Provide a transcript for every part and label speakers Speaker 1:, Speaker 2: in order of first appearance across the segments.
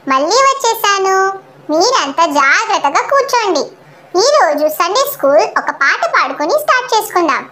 Speaker 1: మళ్ళీ వచ్చేసాను మీరంతా జాగ్రత్తగా కూర్చోండి ఈ రోజు సండే స్కూల్ ఒక పాట పాడుకొని స్టార్ట్ చేసుకుందాం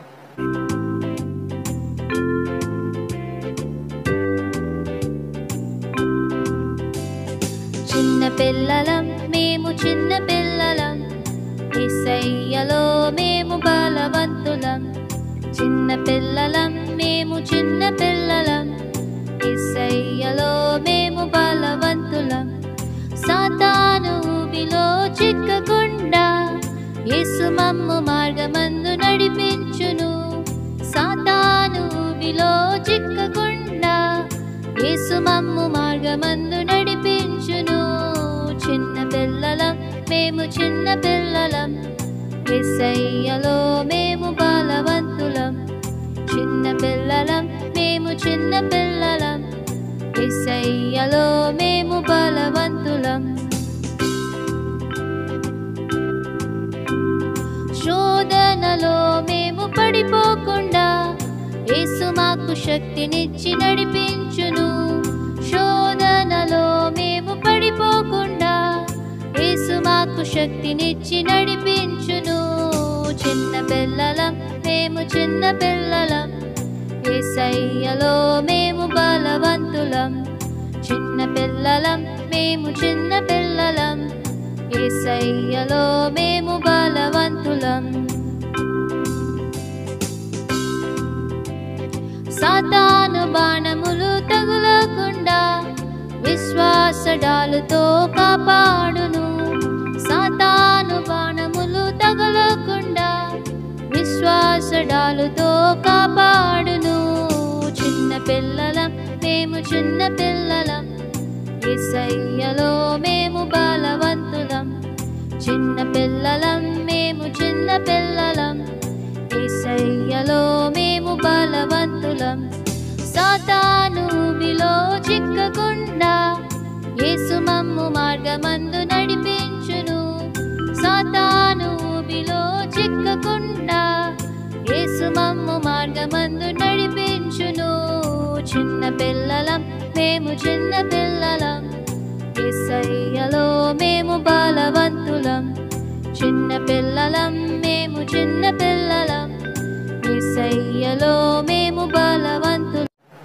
Speaker 2: చిన్న పిల్లలం మేము చిన్న పిల్లలం ఇసయ్యలో మేము బలవంతులం చిన్న పిల్లలం మేము చిన్న పిల్లలం ఇసయ్యలో మేము బలవంతులం సాతాను ఊబిలో చిక్కకుండా యేసు మమ్ము మార్గమందు నడిపించును సాతాను ఊబిలో చిక్కకుండా యేసు మమ్ము మార్గమందు నడిపించును చిన్న పిల్లలం మేము చిన్న పిల్లలం ఎస్ఐయలో మేము బలవంతులం చిన్న పిల్లలం మేము చిన్న పిల్లలం ఎస్ఐయలో మేము బలవంతులం శోధనలో మేము పడిపోకుండా యేసు మాకు శక్తినిచ్చి నడిపించును శోధనలో మేము పడిపోకుండా యేసు మాకు శక్తినిచ్చి నడిపించును చిన్న పిల్లలం మేము చిన్న పిల్లలం ఏసయ్యలో మేము బలవంతులం చిన్న పిల్లలం మేము చిన్న పిల్లలం ఏసయ్యలో మేము బలవంతులం సాతాను బాణములు తగులకుండా విశ్వాసడాలుతో కాపాడును సాతాను బాణములు తగలకుండా విశ్వాసడాలుతో కాపాడును చిన్న పిల్లలం మేము చిన్న పిల్లలం ఎసయ్యలో మేము బలవంతులం చిన్న పిల్లలం మేము చిన్న పిల్లలం ఏసయ్యలో మేము బలవంతులం సాతాను బిలో చిక్కకుండా యేసు మమ్ము మార్గమందు నడిపించును సాతాను బిలో చిక్కకుండా యేసు మమ్ము మార్గమందు నడిపించును చిన్న పిల్లలం మేము చిన్న పిల్లలం ఏసయ్యలో మేము బలవంతులం చిన్న పిల్లలం మేము చిన్న పిల్లలం ఏసయ్యలో మేము బలవంతులం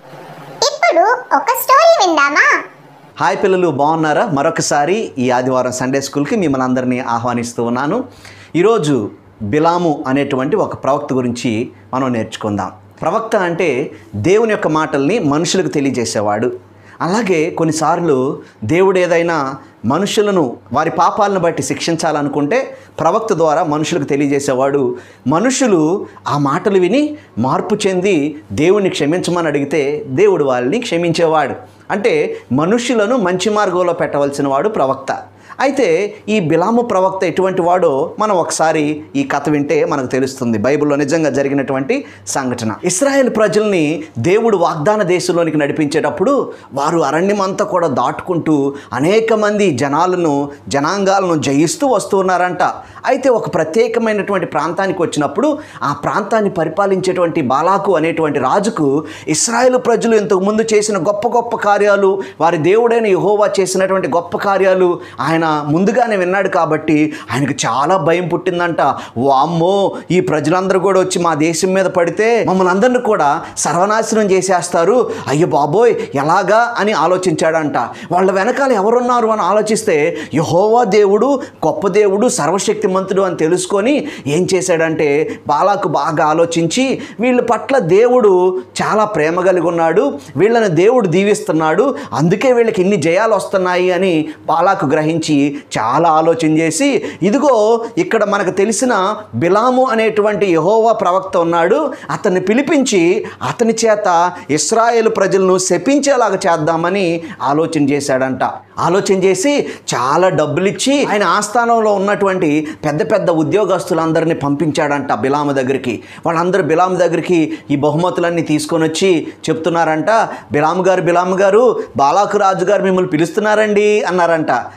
Speaker 1: ఇప్పుడు ఒక స్టోరీ విందామా
Speaker 3: హాయ్ పిల్లలు బాగున్నారా మరొకసారి ఈ ఆదివారం సండే స్కూల్కి మిమ్మల్ని అందరినీ ఆహ్వానిస్తూ ఉన్నాను ఈరోజు బిలాము అనేటువంటి ఒక ప్రవక్త గురించి మనం నేర్చుకుందాం ప్రవక్త అంటే దేవుని యొక్క మాటల్ని మనుషులకు తెలియజేసేవాడు అలాగే కొన్నిసార్లు దేవుడు ఏదైనా మనుషులను వారి పాపాలను బట్టి శిక్షించాలనుకుంటే ప్రవక్త ద్వారా మనుషులకు తెలియజేసేవాడు మనుషులు ఆ మాటలు విని మార్పు చెంది దేవుణ్ణి క్షమించమని అడిగితే దేవుడు వాళ్ళని క్షమించేవాడు అంటే మనుషులను మంచి మార్గంలో పెట్టవలసిన వాడు ప్రవక్త అయితే ఈ బిలాము ప్రవక్త ఎటువంటి వాడో మనం ఒకసారి ఈ కథ వింటే మనకు తెలుస్తుంది బైబిల్లో నిజంగా జరిగినటువంటి సంఘటన ఇస్రాయేల్ ప్రజల్ని దేవుడు వాగ్దాన దేశంలోనికి నడిపించేటప్పుడు వారు అరణ్యమంతా కూడా దాటుకుంటూ అనేక మంది జనాలను జనాంగాలను జయిస్తూ వస్తూ ఉన్నారంట అయితే ఒక ప్రత్యేకమైనటువంటి ప్రాంతానికి వచ్చినప్పుడు ఆ ప్రాంతాన్ని పరిపాలించేటువంటి బాలాకు అనేటువంటి రాజుకు ఇస్రాయేల్ ప్రజలు ఇంతకు ముందు చేసిన గొప్ప గొప్ప కార్యాలు వారి దేవుడైన యహోవా చేసినటువంటి గొప్ప కార్యాలు ఆయన ముందుగానే విన్నాడు కాబట్టి ఆయనకు చాలా భయం పుట్టిందంట వామ్మో ఈ ప్రజలందరూ కూడా వచ్చి మా దేశం మీద పడితే మమ్మల్ని అందరిని కూడా సర్వనాశనం చేసేస్తారు అయ్యో బాబోయ్ ఎలాగా అని ఆలోచించాడంట వాళ్ళ వెనకాల ఎవరున్నారు అని ఆలోచిస్తే యహోవా దేవుడు గొప్ప దేవుడు సర్వశక్తిమంతుడు అని తెలుసుకొని ఏం చేశాడంటే బాలాకు బాగా ఆలోచించి వీళ్ళ పట్ల దేవుడు చాలా ప్రేమ కలిగి ఉన్నాడు వీళ్ళని దేవుడు దీవిస్తున్నాడు అందుకే వీళ్ళకి ఇన్ని జయాలు వస్తున్నాయి అని బాలాకు గ్రహించి చాలా ఆలోచన చేసి ఇదిగో ఇక్కడ మనకు తెలిసిన బిలాము అనేటువంటి యహోవా ప్రవక్త ఉన్నాడు అతన్ని పిలిపించి అతని చేత ఇస్రాయేల్ ప్రజలను శపించేలాగా చేద్దామని ఆలోచన చేశాడంట ఆలోచన చేసి చాలా డబ్బులు ఇచ్చి ఆయన ఆస్థానంలో ఉన్నటువంటి పెద్ద పెద్ద ఉద్యోగస్తులందరినీ పంపించాడంట బిలాము దగ్గరికి వాళ్ళందరూ బిలాము దగ్గరికి ఈ బహుమతులన్నీ తీసుకొని వచ్చి చెప్తున్నారంట బిలాము గారు బిలాము గారు బాలాకు రాజు గారు మిమ్మల్ని పిలుస్తున్నారండి అన్నారంట ఎందుకయ్యా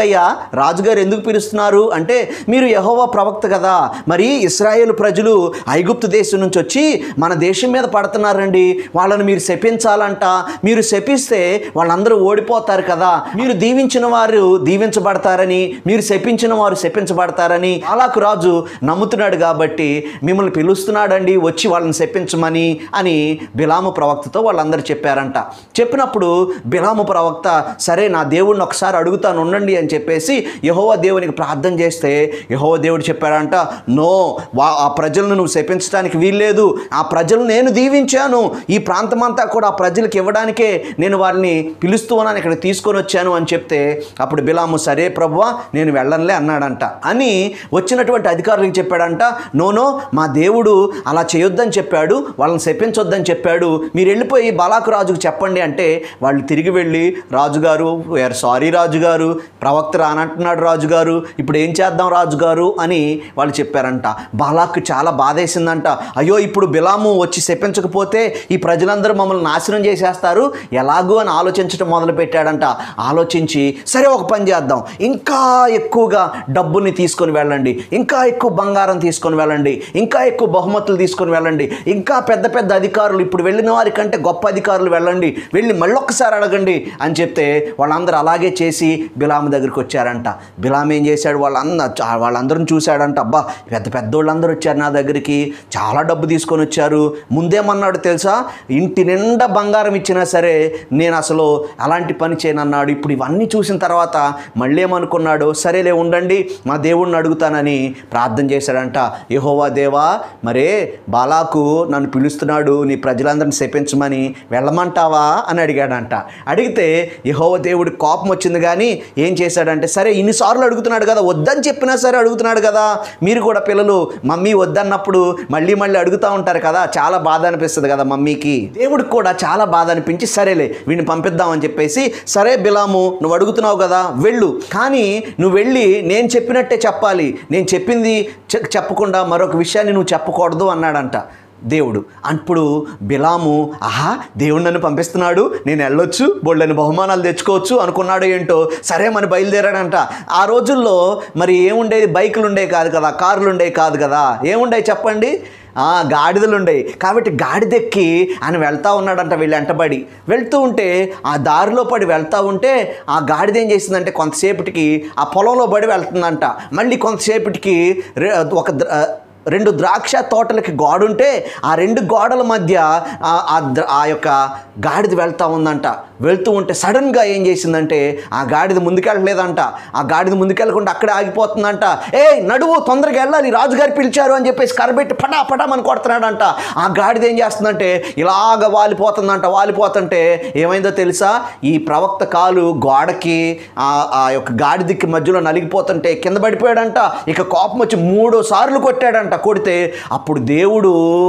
Speaker 3: ఎందుకయ్యా రాజుగారు ఎందుకు పిలుస్తున్నారు అంటే మీరు యహోవా ప్రవక్త కదా మరి ఇస్రాయేల్ ప్రజలు ఐగుప్తు దేశం నుంచి వచ్చి మన దేశం మీద పడుతున్నారండి వాళ్ళని మీరు శపించాలంట మీరు శపిస్తే వాళ్ళందరూ ఓడిపోతారు కదా మీరు దీవించిన వారు దీవించబడతారని మీరు శపించిన వారు శపించబడతారని అలాకు రాజు నమ్ముతున్నాడు కాబట్టి మిమ్మల్ని పిలుస్తున్నాడండి వచ్చి వాళ్ళని శపించమని అని బిలాము ప్రవక్తతో వాళ్ళందరూ చెప్పారంట చెప్పినప్పుడు బిలాము ప్రవక్త సరే నా దేవుడిని ఒకసారి అడుగుతాను ఉండండి అని చెప్పేసి యహోవ దేవునికి ప్రార్థన చేస్తే యహోవ దేవుడు చెప్పాడంట నో వా ఆ ప్రజలను నువ్వు శపించడానికి వీల్లేదు ఆ ప్రజలను నేను దీవించాను ఈ ప్రాంతమంతా కూడా ఆ ప్రజలకు ఇవ్వడానికే నేను వారిని పిలుస్తూ ఉన్నాను ఇక్కడ తీసుకొని వచ్చాను అని చెప్తే అప్పుడు బిలాము సరే ప్రభువా నేను వెళ్ళనులే అన్నాడంట అని వచ్చినటువంటి అధికారులకు చెప్పాడంట నోనో మా దేవుడు అలా చేయొద్దని చెప్పాడు వాళ్ళని శపించొద్దని చెప్పాడు మీరు వెళ్ళిపోయి బాలాకు రాజుకు చెప్పండి అంటే వాళ్ళు తిరిగి వెళ్ళి రాజుగారు వేర్ సారీ రాజుగారు ప్రవక్త రానంటున్నాడు రాజుగారు ఇప్పుడు ఏం చేద్దాం రాజుగారు అని వాళ్ళు చెప్పారంట బాలాకు చాలా బాధేసిందంట అయ్యో ఇప్పుడు బిలాము వచ్చి శపించకపోతే ఈ ప్రజలందరూ మమ్మల్ని నాశనం చేసేస్తారు ఎలాగూ అని ఆలోచించడం మొదలు పెట్టాడంట ఆలోచించి సరే ఒక పని చేద్దాం ఇంకా ఎక్కువగా డబ్బుని తీసుకొని వెళ్ళండి ఇంకా ఎక్కువ బంగారం తీసుకొని వెళ్ళండి ఇంకా ఎక్కువ బహుమతులు తీసుకొని వెళ్ళండి ఇంకా పెద్ద పెద్ద అధికారులు ఇప్పుడు వెళ్ళిన వారి కంటే గొప్ప అధికారులు వెళ్ళండి వెళ్ళి మళ్ళొక్కసారి అడగండి అని చెప్తే వాళ్ళందరూ అలాగే చేసి బిలాము దగ్గరికి వచ్చారంట బిలాం ఏం చేశాడు వాళ్ళంద వాళ్ళందరం చూశాడంట అబ్బా పెద్ద పెద్ద వాళ్ళందరూ వచ్చారు నా దగ్గరికి చాలా డబ్బు తీసుకొని వచ్చారు ముందేమన్నాడు తెలుసా ఇంటి నిండా బంగారం ఇచ్చినా సరే నేను అసలు అలాంటి పని చేయనన్నాడు ఇప్పుడు ఇవన్నీ చూసిన తర్వాత మళ్ళీ ఏమనుకున్నాడు సరేలే ఉండండి మా దేవుణ్ణి అడుగుతానని ప్రార్థన చేశాడంట యహోవా దేవా మరే బాలాకు నన్ను పిలుస్తున్నాడు నీ ప్రజలందరిని శపించమని వెళ్ళమంటావా అని అడిగాడంట అడిగితే యహోవ దేవుడి కోపం వచ్చింది కానీ ఏం చేశాడంటే సరే ఇన్నిసార్లు అడుగుతున్నాడు కదా వద్దని చెప్పినా సరే అడుగుతున్నాడు కదా మీరు కూడా పిల్లలు మమ్మీ వద్దన్నప్పుడు మళ్ళీ మళ్ళీ అడుగుతూ ఉంటారు కదా చాలా బాధ అనిపిస్తుంది కదా మమ్మీకి దేవుడికి కూడా చాలా బాధ అనిపించి సరేలే వీడిని పంపిద్దామని చెప్పేసి సరే బిలాము నువ్వు అడుగుతున్నావు కదా వెళ్ళు కానీ నువ్వు వెళ్ళి నేను చెప్పినట్టే చెప్పాలి నేను చెప్పింది చె- చెప్పకుండా మరొక విషయాన్ని నువ్వు చెప్పకూడదు అన్నాడంట దేవుడు అప్పుడు బిలాము ఆహా దేవుడు నన్ను పంపిస్తున్నాడు నేను వెళ్ళొచ్చు బోళ్ళని బహుమానాలు తెచ్చుకోవచ్చు అనుకున్నాడు ఏంటో సరే మరి బయలుదేరాడంట ఆ రోజుల్లో మరి ఏముండేది బైకులు ఉండేవి కాదు కదా కార్లు ఉండేవి కాదు కదా ఏముండేవి చెప్పండి ఆ, గాడిదలు ఉండేవి కాబట్టి గాడిదెక్కి ఆయన వెళ్తా ఉన్నాడంట వీళ్ళు వెంటబడి వెళ్తూ ఉంటే ఆ దారిలో పడి వెళ్తా ఉంటే ఆ గాడిద ఏం చేసిందంటే కొంతసేపటికి ఆ పొలంలో పడి వెళ్తుందంట మళ్ళీ కొంతసేపటికి రె- ఒక ద్ర- రెండు ద్రాక్ష తోటలకి గోడుంటే ఆ రెండు గోడల మధ్య ఆ- ఆ ద్ర- ఆ యొక్క గాడిద వెళ్తా ఉందంట వెళ్తూ ఉంటే సడన్గా ఏం చేసిందంటే ఆ గాడిద ముందుకెళ్ళలేదంట ఆ గాడిద ముందుకెళ్ళకుండా అక్కడే ఆగిపోతుందంట ఏ నడువు తొందరగా వెళ్ళాలి రాజుగారు పిలిచారు అని చెప్పేసి కరబెట్టి పటా పటామని కొడుతున్నాడంట ఆ గాడిద ఏం చేస్తుందంటే ఇలాగ వాలిపోతుందంట వాలిపోతుంటే ఏమైందో తెలుసా ఈ ప్రవక్త కాలు గోడకి ఆ ఆ యొక్క గాడిదకి మధ్యలో నలిగిపోతుంటే కింద పడిపోయాడంట ఇక కోపం వచ్చి మూడు సార్లు కొట్టాడంట కొడితే అప్పుడు దేవుడు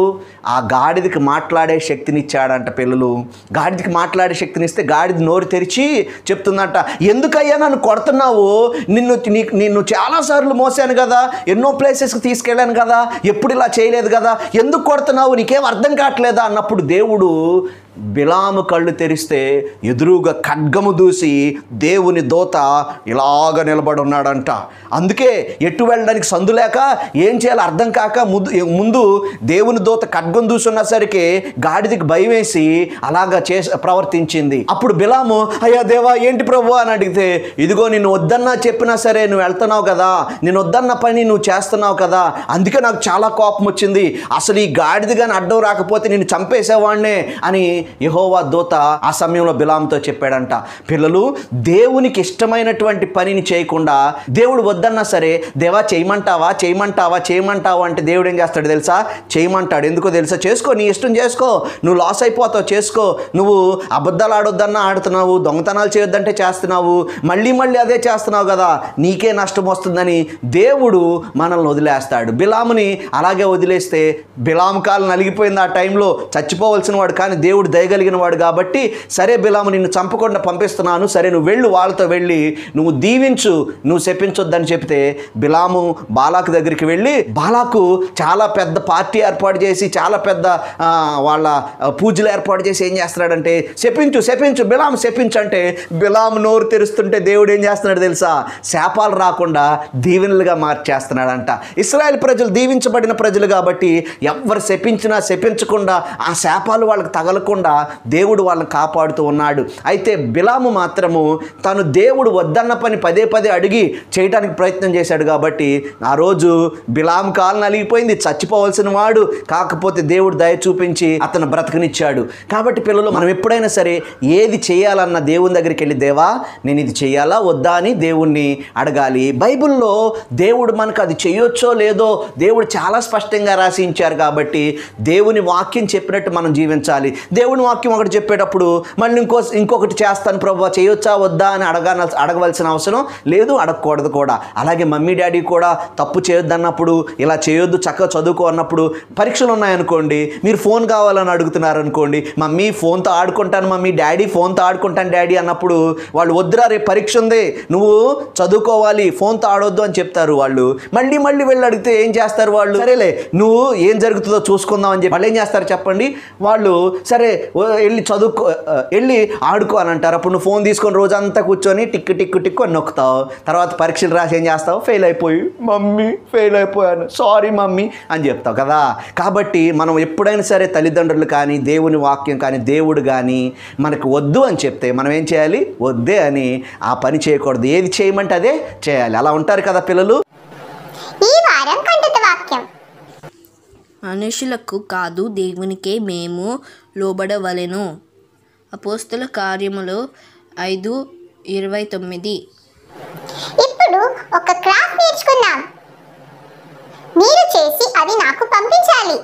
Speaker 3: ఆ గాడిదకి మాట్లాడే శక్తిని ఇచ్చాడంట పిల్లలు గాడిదకి మాట్లాడే శక్తిని ఇస్తే గాడిద నోరు తెరిచి చెప్తుందంట ఎందుకయ్యా నన్ను కొడుతున్నావు నిన్ను నీకు నిన్ను చాలాసార్లు మోసాను కదా ఎన్నో ప్లేసెస్కి తీసుకెళ్ళాను కదా ఎప్పుడు ఇలా చేయలేదు కదా ఎందుకు కొడుతున్నావు నీకేం అర్థం కావట్లేదా అన్నప్పుడు దేవుడు బిలాము కళ్ళు తెరిస్తే ఎదురుగా ఖడ్గము దూసి దేవుని దోత ఇలాగ నిలబడి ఉన్నాడంట అందుకే ఎటు వెళ్ళడానికి సందు లేక ఏం చేయాలో అర్థం కాక ముందు ముందు దేవుని దోత ఖడ్గం దూసున్నసరికి గాడిదకి భయం వేసి అలాగా చే ప్రవర్తించింది అప్పుడు బిలాము అయ్యా దేవా ఏంటి ప్రభు అని అడిగితే ఇదిగో నిన్ను వద్దన్నా చెప్పినా సరే నువ్వు వెళ్తున్నావు కదా నేను వద్దన్న పని నువ్వు చేస్తున్నావు కదా అందుకే నాకు చాలా కోపం వచ్చింది అసలు ఈ గాడిద కానీ అడ్డం రాకపోతే నేను చంపేసేవాడినే అని యహోవా దూత ఆ సమయంలో బిలాంతో చెప్పాడంట పిల్లలు దేవునికి ఇష్టమైనటువంటి పనిని చేయకుండా దేవుడు వద్దన్నా సరే దేవా చేయమంటావా చేయమంటావా చేయమంటావా అంటే దేవుడు ఏం చేస్తాడు తెలుసా చేయమంటాడు ఎందుకో తెలుసా చేసుకో నీ ఇష్టం చేసుకో నువ్వు లాస్ అయిపోతావు చేసుకో నువ్వు అబద్ధాలు ఆడొద్దన్నా ఆడుతున్నావు దొంగతనాలు చేయొద్దంటే చేస్తున్నావు మళ్ళీ మళ్ళీ అదే చేస్తున్నావు కదా నీకే నష్టం వస్తుందని దేవుడు మనల్ని వదిలేస్తాడు బిలాముని అలాగే వదిలేస్తే బిలాము కాలు నలిగిపోయింది ఆ టైంలో చచ్చిపోవలసిన వాడు కానీ దేవుడు దయగలిగిన వాడు కాబట్టి సరే బిలాము నిన్ను చంపకుండా పంపిస్తున్నాను సరే నువ్వు వెళ్ళు వాళ్ళతో వెళ్ళి నువ్వు దీవించు నువ్వు శపించొద్దని చెప్తే బిలాము బాలాకు దగ్గరికి వెళ్ళి బాలాకు చాలా పెద్ద పార్టీ ఏర్పాటు చేసి చాలా పెద్ద ఆ, వాళ్ళ ఆ, పూజలు ఏర్పాటు చేసి ఏం చేస్తున్నాడంటే శపించు శపించు బిలాము శపించు అంటే బిలాము నోరు తెరుస్తుంటే దేవుడు ఏం చేస్తున్నాడు తెలుసా శాపాలు రాకుండా దీవెనలుగా మార్చేస్తున్నాడంట ఇస్రాయేల్ ప్రజలు దీవించబడిన ప్రజలు కాబట్టి ఎవరు శపించినా శపించకుండా ఆ శాపాలు వాళ్ళకి తగలకుండా దేవుడు వాళ్ళని కాపాడుతూ ఉన్నాడు అయితే బిలాము మాత్రము తను దేవుడు వద్దన్న పని పదే పదే అడిగి చేయడానికి ప్రయత్నం చేశాడు కాబట్టి ఆ రోజు బిలాము కాలు నలిగిపోయింది చచ్చిపోవలసిన వాడు కాకపోతే దేవుడు దయ చూపించి అతను బ్రతకనిచ్చాడు కాబట్టి పిల్లలు మనం ఎప్పుడైనా సరే ఏది చేయాలన్న దేవుని దగ్గరికి వెళ్ళి దేవా నేను ఇది చేయాలా వద్దా అని దేవుణ్ణి అడగాలి బైబిల్లో దేవుడు మనకు అది చేయొచ్చో లేదో దేవుడు చాలా స్పష్టంగా రాసి ఇచ్చారు కాబట్టి దేవుని వాక్యం చెప్పినట్టు మనం జీవించాలి దేవుని వాక్యం ఒకటి చెప్పేటప్పుడు మళ్ళీ ఇంకో ఇంకొకటి చేస్తాను ప్రభు చేయొచ్చా వద్దా అని అడగా అడగవలసిన అవసరం లేదు అడగకూడదు కూడా అలాగే మమ్మీ డాడీ కూడా తప్పు చేయొద్దు అన్నప్పుడు ఇలా చేయొద్దు చక్కగా చదువుకో అన్నప్పుడు పరీక్షలు ఉన్నాయనుకోండి మీరు ఫోన్ కావాలని అడుగుతున్నారు అనుకోండి మమ్మీ ఫోన్తో ఆడుకుంటాను మమ్మీ డాడీ ఫోన్తో ఆడుకుంటాను డాడీ అన్నప్పుడు వాళ్ళు వద్దురా రేపు పరీక్ష ఉంది నువ్వు చదువుకోవాలి ఫోన్తో ఆడొద్దు అని చెప్తారు వాళ్ళు మళ్ళీ మళ్ళీ వెళ్ళి అడిగితే ఏం చేస్తారు వాళ్ళు సరేలే నువ్వు ఏం జరుగుతుందో చూసుకుందాం అని చెప్పి వాళ్ళు ఏం చేస్తారు చెప్పండి వాళ్ళు సరే ఓ, వెళ్ళి చదువుకో ఆ, వెళ్ళి ఆడుకో అని అంటారు అప్పుడు నువ్వు ఫోన్ తీసుకొని రోజంతా కూర్చొని టిక్కు టిక్కు టిక్కు అని నొక్కుతావు తర్వాత పరీక్షలు రాసి ఏం చేస్తావు ఫెయిల్ అయిపోయి మమ్మీ ఫెయిల్ అయిపోయాను సారీ మమ్మీ అని చెప్తావు కదా కాబట్టి మనం ఎప్పుడైనా సరే తల్లిదండ్రులు కానీ దేవుని వాక్యం కానీ దేవుడు కానీ మనకు వద్దు అని చెప్తే మనం ఏం చేయాలి వద్దే అని ఆ పని చేయకూడదు ఏది చేయమంటే అదే చేయాలి అలా ఉంటారు కదా పిల్లలు
Speaker 1: ఈ వారం ఖండిత వాక్యం
Speaker 4: మనుషులకు కాదు దేవునికే మేము లోబడవలెను అపోస్తుల కార్యములు ఐదు ఇరవై తొమ్మిది
Speaker 1: ఇప్పుడు ఒక క్రాఫ్ట్ నేర్చుకుందాం మీరు చేసి అది నాకు పంపించాలి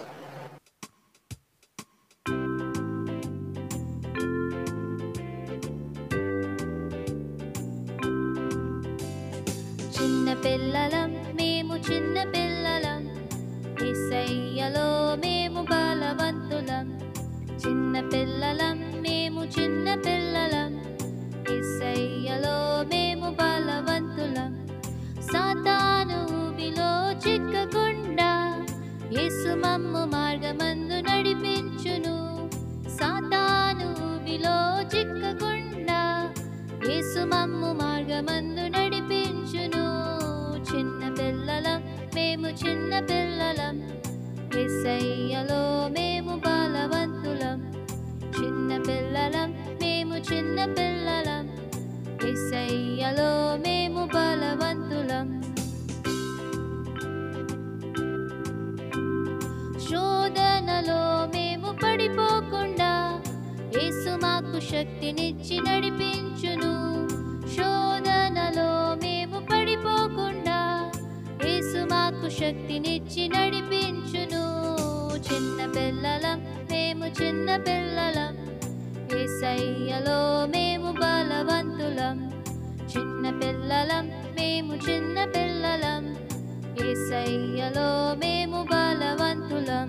Speaker 2: చిన్న పిల్లలం మేము చిన్న పిల్లలం ఎస్ఐయలో మేము బలవంతులం చిన్న పిల్లలం మేము చిన్న పిల్లలం ఎస్ఐయలో మేము బలవంతులం సాతాను ఊబిలో చిక్కకుండా యేసు మమ్ము మార్గమందు నడిపించును సాతాను ఊబిలో చిక్కకుండా యేసు మమ్ము మార్గమందు నడిపించును చిన్న పిల్లలం మేము చిన్న పిల్లలం ఎస్ఐయలో మేము బలవంతులం చిన్న పిల్లలం మేము చిన్న పిల్లలం ఎస్ఐయలో మేము బలవంతులం శోధనలో మేము పడిపోకుండా యేసు మాకు శక్తినిచ్చి నడిపించును శోధనలో మేము పడిపోకుండా యేసు మాకు శక్తినిచ్చి నడిపించును చిన్న పిల్లలం మేము చిన్న పిల్లలం ఏసయ్యలో మేము బలవంతులం చిన్న పిల్లలం మేము చిన్న పిల్లలం ఏసయ్యలో మేము బలవంతులం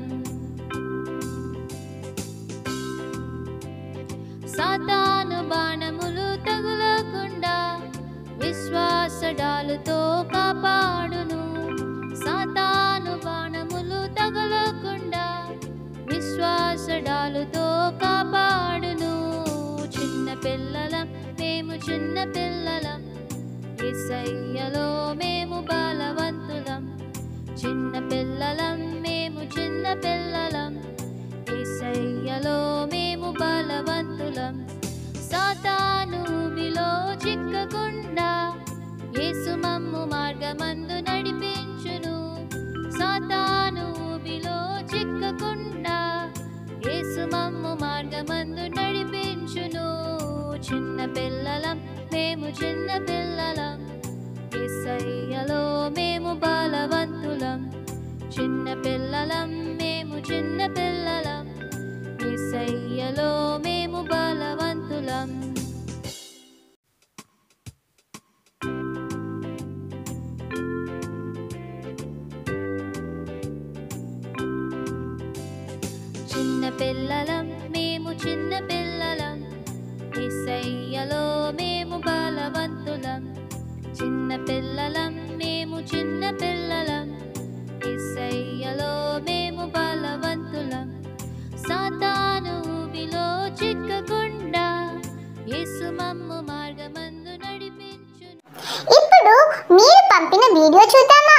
Speaker 2: సాతాను బాణములు తగులకుండా విశ్వాసడాలుతో కాపాడును సాతాను బాణములు తగలకుండా విశ్వాసడాలుతో కాపాడును చిన్న పిల్లలం మేము చిన్న పిల్లలం ఏసయ్యలో మేము బలవంతులం చిన్న పిల్లలం మేము చిన్న పిల్లలం ఏసయ్యలో మేము బలవంతులం సాతాను బిలో చిక్కకుండా యేసు మమ్ము మార్గమందు నడిపించును సాతాను బిలో చిక్కకుండా యేసు మమ్ము మార్గమందు నడిపించును చిన్న పిల్లలం మేము చిన్న పిల్లలం ఏసయ్యలో మేము బలవంతులం చిన్న పిల్లలం మేము చిన్న పిల్లలం ఏసయ్యలో మేము బలవంతులం చిన్న పిల్లలం మేము చిన్న ఎస్ఐయలో మేము బలవంతులం చిన్న పిల్లలం మేము చిన్న పిల్లలం ఎస్ఐయలో మేము బలవంతులం సాతాను ఊబిలో చిక్కకుండా యేసు మమ్ము మార్గమందు నడిపించును
Speaker 1: ఇప్పుడు మీరు పంపిన వీడియో చూద్దామా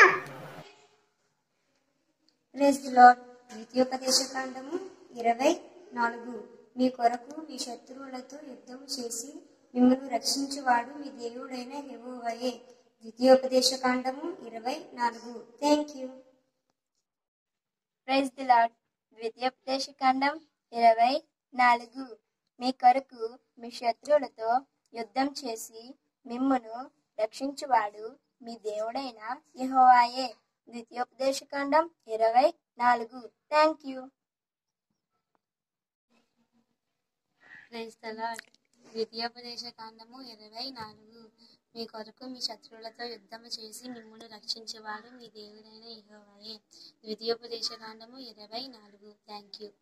Speaker 5: ప్రైజ్ ది లార్డ్ ద్వితీయోపదేశ కాండము ఇరవై నాలుగు మీ కొరకు మీ శత్రువులతో యుద్ధం చేసి మిమ్మల్ని రక్షించువాడు మీ దేవుడైన యెహోవాయే ద్వితీయోపదేశ కాండము ఇరవై నాలుగు thank you
Speaker 6: praise the Lord ద్వితీయోపదేశ కాండం ఇరవై నాలుగు మీ కొరకు మీ శత్రువులతో యుద్ధం చేసి మిమ్మును రక్షించువాడు మీ దేవుడైన యెహోవాయే ద్వితీయోపదేశ కాండం ఇరవై నాలుగు thank you
Speaker 5: praise the Lord ద్వితీయోపదేశ కాండము ఇరవై నాలుగు మీ కొరకు మీ శత్రువులతో యుద్ధము చేసి మిమ్మల్ని రక్షించేవాడు మీ దేవుడైన యెహోవాయే ద్వితీయోపదేశ కాండము ఇరవై నాలుగు thank you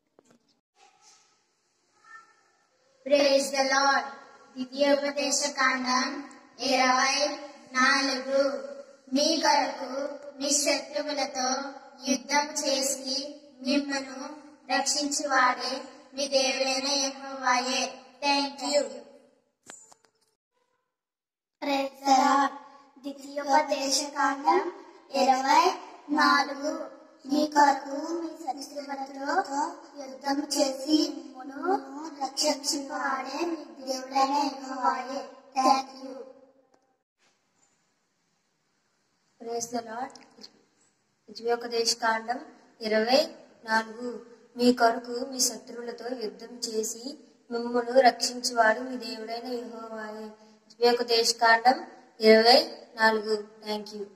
Speaker 7: praise the Lord ద్వితీయోపదేశ కాండం ఇరవై నాలుగు మీ కొరకు మీ శత్రువులతో యుద్ధం చేసి మిమ్మను రక్షించువాడే మీ దేవుడైన యెహోవాయే thank you praise the Lord ద్వితీయోపదేశ కాండం ఇరవై నాలుగు మీ కొరకు మీ శత్రువులతో యుద్ధం చేసి మిమ్మను రక్షించువాడే మీ దేవుడైన యెహోవాయే thank you
Speaker 5: praise the Lord ద్వితీయోపదేశ కాండం ఇరవై నాలుగు మీ కొరకు మీ శత్రువులతో యుద్ధం చేసి మిమ్మల్ని రక్షించువాడు మీ దేవుడైన యెహోవాయే ద్వితీయోపదేశ కాండం ఇరవై నాలుగు థ్యాంక్ యూ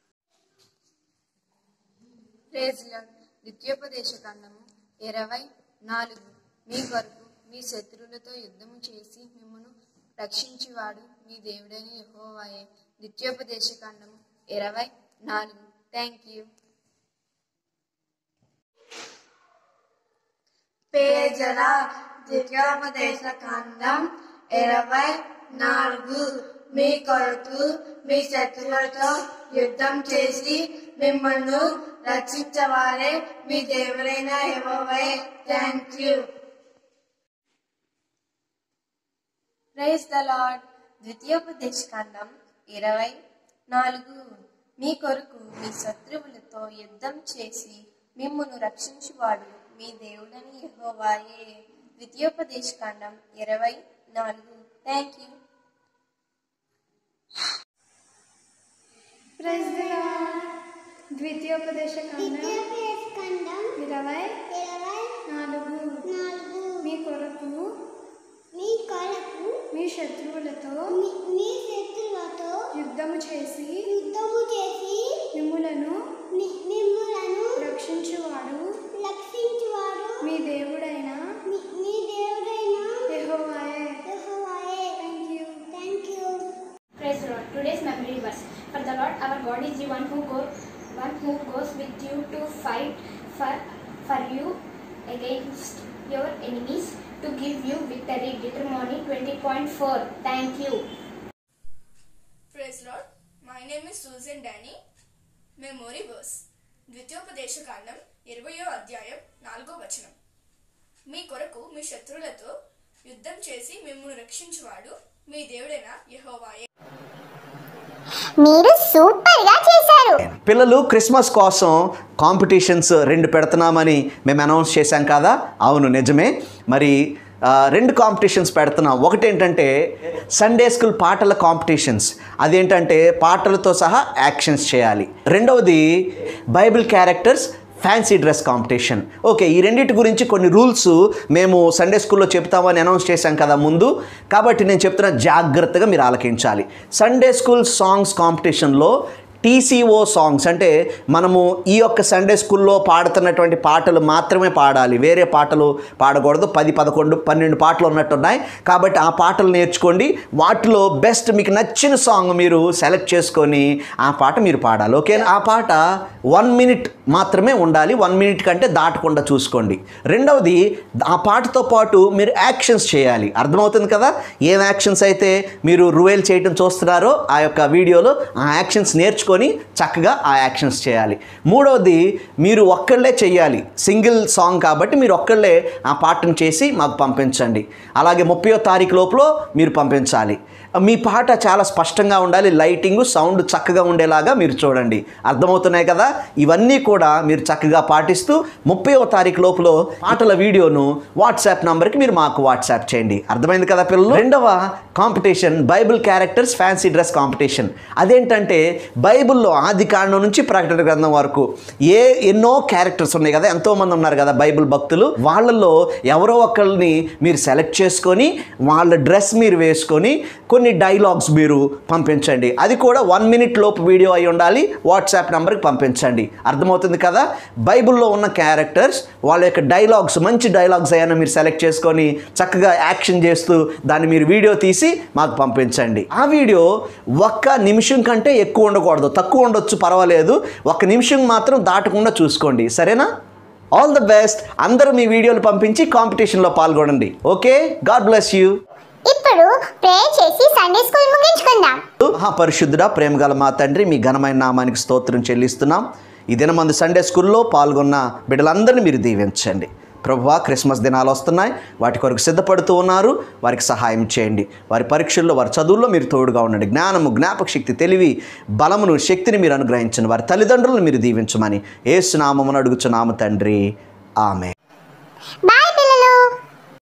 Speaker 8: ప్రేజ్ లార్డ్ ద్వితీయోపదేశ కాండము ఇరవై నాలుగు మీ కొరకు మీ శత్రువులతో యుద్ధము చేసి మిమ్మను రక్షించువాడు మీ దేవుడైన యెహోవాయే ద్వితీయోపదేశ కాండము ఇరవై నాలుగు థ్యాంక్ యూ పేజల ద్వితీయోపదేశ కాండం ఇరవై నాలుగు మీ కొరకు మీ శత్రువులతో యుద్ధం చేసి మిమ్మల్ని రక్షించవారే మీ దేవుడైన యెహోవాయే thank you
Speaker 5: praise the Lord ద్వితీయోపదేశ కాండం ఇరవై నాలుగు మీ కొరకు మీ శత్రువులతో యుద్ధం చేసి మిమ్మును రక్షించువాడు మీ దేవుడని యెహోవాయే ద్వితీయోపదేశ కాండం ఇరవై నాలుగు thank you
Speaker 9: praise the Lord ద్వితీయోపదేశ కాండం ఇరవై నాలుగు మీ కొరకు
Speaker 7: మీ కొరకు
Speaker 9: మీ శత్రువులతో
Speaker 7: మీ శత్రులతో
Speaker 9: యుద్ధము చేసి
Speaker 7: యుద్ధము చేసి
Speaker 9: మిమ్ములను
Speaker 7: మి- మిమ్ములను
Speaker 9: రక్షించువాడు
Speaker 7: రక్షించువాడు
Speaker 9: మీ దేవుడైన
Speaker 7: మీ మీ దేవుడైన
Speaker 9: యెహోవాయే
Speaker 7: యెహోవాయే
Speaker 9: thank you
Speaker 7: thank you
Speaker 10: Praise the Lord. Today's memory verse. For the Lord our God is the one who go, one who goes with you to fight for for you against your enemies to give you victory. Deuteronomy 20.4. Thank you.
Speaker 8: Praise Lord my name is Susan Danny memory verse ద్వితీయోపదేశ కాండం ఇరవయో అధ్యాయం నాలుగో వచనం మీ కొరకు మీ శత్రువులతో యుద్ధం చేసి మిమ్మల్ని రక్షించువాడు మీ దేవుడైన యెహోవాయే
Speaker 1: మీరు సూపర్ గా చేశారు
Speaker 3: పిల్లలు క్రిస్మస్ కోసం కాంపిటీషన్స్ రెండు పెడుతున్నామని మేము అనౌన్స్ చేశాం కదా అవును నిజమే మరి ఆ, రెండు కాంపిటీషన్స్ పెడుతున్నాం ఒకటి ఏంటంటే సండే స్కూల్ పాటల కాంపిటీషన్స్ అదేంటంటే పాటలతో సహా యాక్షన్స్ చేయాలి రెండవది Bible characters fancy dress competition okay ఈ రెండింటి గురించి కొన్ని రూల్స్ మేము సండే స్కూల్లో చెప్తామని అనౌన్స్ చేశాం కదా ముందు కాబట్టి నేను చెప్తున్న జాగ్రత్తగా మీరు ఆలకించాలి సండే స్కూల్ సాంగ్స్ కాంపిటీషన్లో టీసీఓ సాంగ్స్ అంటే మనము ఈ యొక్క సండే స్కూల్లో పాడుతున్నటువంటి పాటలు మాత్రమే పాడాలి వేరే పాటలు పాడకూడదు పది పదకొండు పన్నెండు పాటలు ఉన్నట్టున్నాయి కాబట్టి ఆ పాటలు నేర్చుకోండి వాటిలో బెస్ట్ మీకు నచ్చిన సాంగ్ మీరు సెలెక్ట్ చేసుకొని ఆ పాట మీరు పాడాలి ఓకే ఆ పాట వన్ మినిట్ మాత్రమే ఉండాలి వన్ మినిట్ కంటే దాటకుండా చూసుకోండి రెండవది ఆ పాటతో పాటు మీరు యాక్షన్స్ చేయాలి అర్థమవుతుంది కదా ఏం యాక్షన్స్ అయితే మీరు రువేల్ చేయటం చూస్తున్నారో ఆ యొక్క వీడియోలో ఆ యాక్షన్స్ నేర్చుకొని చక్కగా ఆ యాక్షన్స్ చేయాలి మూడవది మీరు ఒక్కళ్ళే చేయాలి సింగిల్ సాంగ్ కాబట్టి మీరు ఒక్కళ్ళే ఆ పాటను చేసి మాకు పంపించండి అలాగే ముప్పయో తారీఖు లోపల మీరు పంపించాలి మీ పాట చాలా స్పష్టంగా ఉండాలి లైటింగ్ సౌండ్ చక్కగా ఉండేలాగా మీరు చూడండి అర్థమవుతున్నాయి కదా ఇవన్నీ కూడా మీరు చక్కగా పాటిస్తూ ముప్పైవ తారీఖు లోపల పాటల వీడియోను వాట్సాప్ నంబర్కి మీరు మాకు వాట్సాప్ చేయండి అర్థమైంది కదా పిల్లలు రెండవ competition Bible characters fancy dress competition అదేంటంటే బైబిల్లో ఆది కాండం నుంచి ప్రకటన గ్రంథం వరకు ఏ ఎన్నో క్యారెక్టర్స్ ఉన్నాయి కదా ఎంతోమంది ఉన్నారు కదా బైబిల్ భక్తులు వాళ్ళల్లో ఎవరో ఒకరిని మీరు సెలెక్ట్ చేసుకొని వాళ్ళ డ్రెస్ మీరు వేసుకొని కొన్ని డైలాగ్స్ మీరు పంపించండి అది కూడా వన్ మినిట్ లోపు వీడియో అయి ఉండాలి వాట్సాప్ నెంబర్కి పంపించండి అర్థమవుతుంది కదా బైబిల్లో ఉన్న క్యారెక్టర్స్ వాళ్ళ యొక్క డైలాగ్స్ మంచి డైలాగ్స్ అయినా మీరు సెలెక్ట్ చేసుకొని చక్కగా యాక్షన్ చేస్తూ దాన్ని మీరు వీడియో తీసి మాకు పంపించండి ఆ వీడియో ఒక్క నిమిషం కంటే ఎక్కువ ఉండకూడదు తక్కువ ఉండొచ్చు పర్వాలేదు ఒక్క నిమిషం మాత్రం దాటకుండా చూసుకోండి సరేనా ఆల్ ద బెస్ట్ అందరూ మీ వీడియోలు పంపించి కాంపిటీషన్లో పాల్గొనండి ఓకే గాడ్ బ్లెస్ యూ
Speaker 1: ఇప్పుడు ప్రే చేసి సండే స్కూల్ ముగించుకుందాం
Speaker 3: మహాపరిశుద్ధుడా ప్రేమగల మా తండ్రి మీ ఘనమైన నామానికి స్తోత్రం చెల్లిస్తున్నాం ఈ దినమందు సండే స్కూల్లో పాల్గొన్న బిడ్డలందరినీ మీరు దీవించండి ప్రభువా క్రిస్మస్ దినాలు వస్తున్నాయి వాటి కొరకు సిద్ధపడుతూ ఉన్నారు వారికి సహాయం చేయండి వారి పరీక్షల్లో వారి చదువుల్లో మీరు తోడుగా ఉండండి జ్ఞానము జ్ఞాపక శక్తి తెలివి బలమును శక్తిని మీరు అనుగ్రహించండి వారి తల్లిదండ్రులను మీరు దీవించమని ఏసునామమును అడుగుచున్నాము తండ్రి ఆమె
Speaker 1: బాయ్